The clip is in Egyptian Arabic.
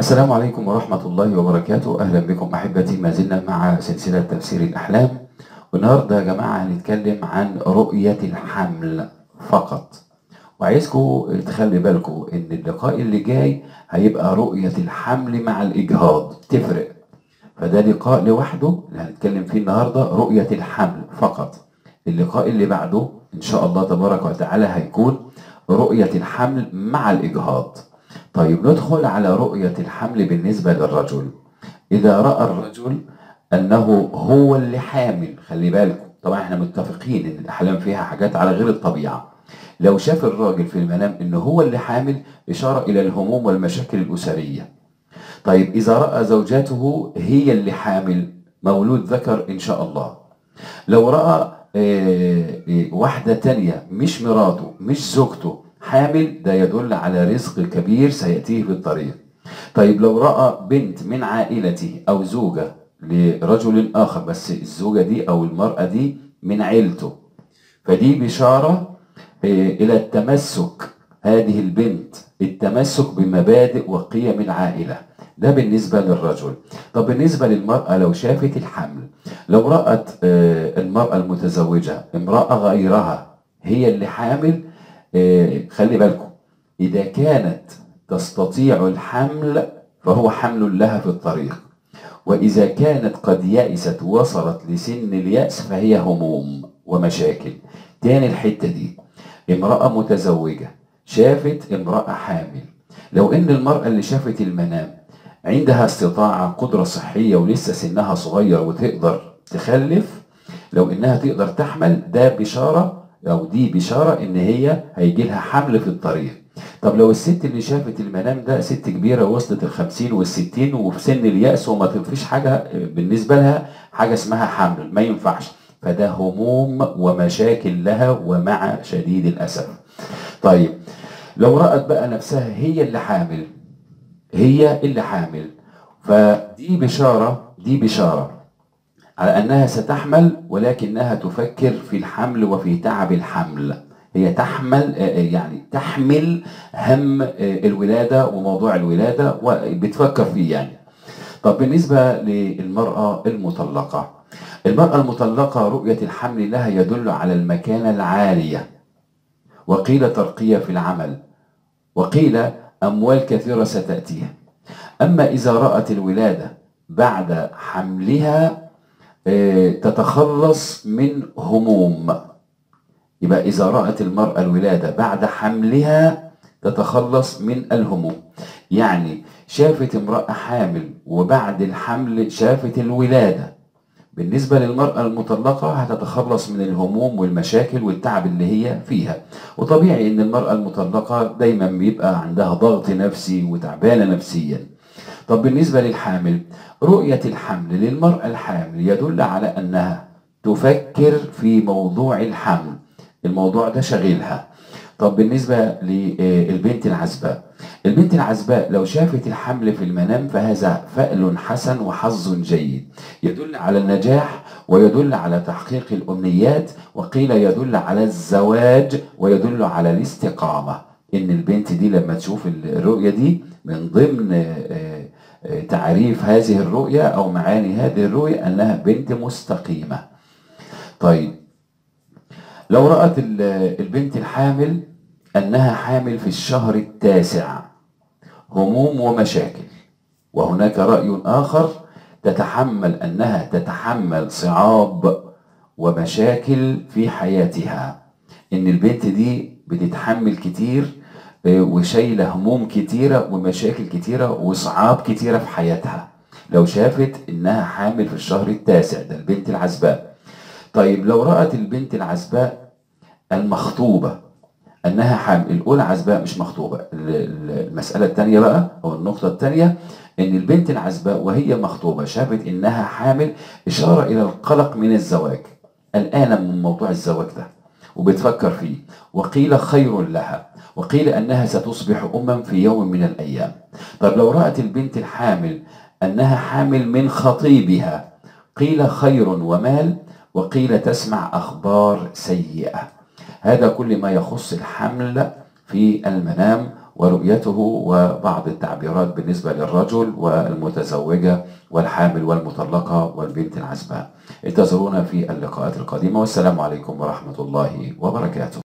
السلام عليكم ورحمة الله وبركاته أهلا بكم أحبتي ما زلنا مع سلسلة تفسير الأحلام والنهاردة يا جماعة هنتكلم عن رؤية الحمل فقط وعايزكم تخلي بالكم إن اللقاء اللي جاي هيبقى رؤية الحمل مع الإجهاض تفرق فده لقاء لوحده اللي هنتكلم فيه النهاردة رؤية الحمل فقط اللقاء اللي بعده إن شاء الله تبارك وتعالى هيكون رؤية الحمل مع الإجهاض طيب ندخل على رؤية الحمل بالنسبة للرجل إذا رأى الرجل أنه هو اللي حامل خلي بالكم طبعا احنا متفقين إن الأحلام فيها حاجات على غير الطبيعة لو شاف الراجل في المنام إنه هو اللي حامل إشارة إلى الهموم والمشاكل الأسرية طيب إذا رأى زوجته هي اللي حامل مولود ذكر إن شاء الله لو رأى آه، آه، واحدة تانية مش مراته مش زوجته حامل ده يدل على رزق كبير سيأتيه في الطريق طيب لو رأى بنت من عائلته أو زوجة لرجل آخر بس الزوجة دي أو المرأة دي من عيلته فدي بشارة آه، إلى التمسك هذه البنت التمسك بمبادئ وقيم العائلة ده بالنسبة للرجل طب بالنسبة للمرأة لو شافت الحمل لو رأت آه، المرأة المتزوجة امرأة غيرها هي اللي حامل آه، خلي بالكم إذا كانت تستطيع الحمل فهو حمل لها في الطريق وإذا كانت قد يأست وصلت لسن اليأس فهي هموم ومشاكل تاني الحتة دي امرأة متزوجة شافت امرأة حامل لو إن المرأة اللي شافت المنام عندها استطاعة قدرة صحية ولسه سنها صغير وتقدر تخلف لو إنها تقدر تحمل ده بشارة أو دي بشارة إن هي هيجي لها حمل في الطريق طب لو الست اللي شافت المنام ده ست كبيرة وصلت الخمسين والستين وفي سن اليأس وما تنفيش حاجة بالنسبة لها حاجة اسمها حمل ما ينفعش فده هموم ومشاكل لها ومع شديد الأسف طيب لو رأت بقى نفسها هي اللي حامل هي اللي حامل فدي بشارة دي بشارة على أنها ستحمل ولكنها تفكر في الحمل وفي تعب الحمل هي تحمل آه، آه، يعني تحمل هم آه، الولادة وموضوع الولادة وبتفكر فيه يعني طب بالنسبة للمرأة المطلقة المرأة المطلقة رؤية الحمل لها يدل على المكانة العالية وقيل ترقية في العمل وقيل أموال كثيرة ستأتيها أما إذا رأت الولادة بعد حملها آه، تتخلص من هموم يبقى إذا رأت المرأة الولادة بعد حملها تتخلص من الهموم يعني شافت امرأة حامل وبعد الحمل شافت الولادة بالنسبة للمرأة المطلقة هتتخلص من الهموم والمشاكل والتعب اللي هي فيها وطبيعي ان المرأة المطلقة دايما بيبقى عندها ضغط نفسي وتعبانة نفسيا طب بالنسبة للحامل رؤية الحمل للمرأة الحامل يدل على أنها تفكر في موضوع الحمل الموضوع ده شغلها طب بالنسبة للبنت العزباء البنت العزباء لو شافت الحمل في المنام فهذا فأل حسن وحظ جيد يدل على النجاح ويدل على تحقيق الأمنيات وقيل يدل على الزواج ويدل على الاستقامة إن البنت دي لما تشوف الرؤية دي من ضمن آه، آه، تعريف هذه الرؤية أو معاني هذه الرؤية أنها بنت مستقيمة طيب لو رأت ال- البنت الحامل أنها حامل في الشهر التاسع هموم ومشاكل وهناك رأي آخر تتحمل أنها تتحمل صعاب ومشاكل في حياتها إن البنت دي بتتحمل كتير آه، وشايلة هموم كتيرة ومشاكل كتيرة وصعاب كتيرة في حياتها لو شافت إنها حامل في الشهر التاسع ده البنت العزباء طيب لو رأت البنت العزباء المخطوبة أنها حامل الأولى عزباء مش مخطوبة ال- ال- المسألة الثانية بقى أو النقطة الثانية إن البنت العزباء وهي مخطوبة شافت إنها حامل إشارة إلى القلق من الزواج قلقانة من موضوع الزواج ده وبتفكر فيه وقيل خير لها وقيل أنها ستصبح أما في يوم من الأيام طب لو رأت البنت الحامل أنها حامل من خطيبها قيل خير ومال وقيل تسمع أخبار سيئة هذا كل ما يخص الحمل في المنام ورؤيته وبعض التعبيرات بالنسبة للرجل والمتزوجة والحامل والمطلقة والبنت العزباء انتظرونا في اللقاءات القادمة والسلام عليكم ورحمة الله وبركاته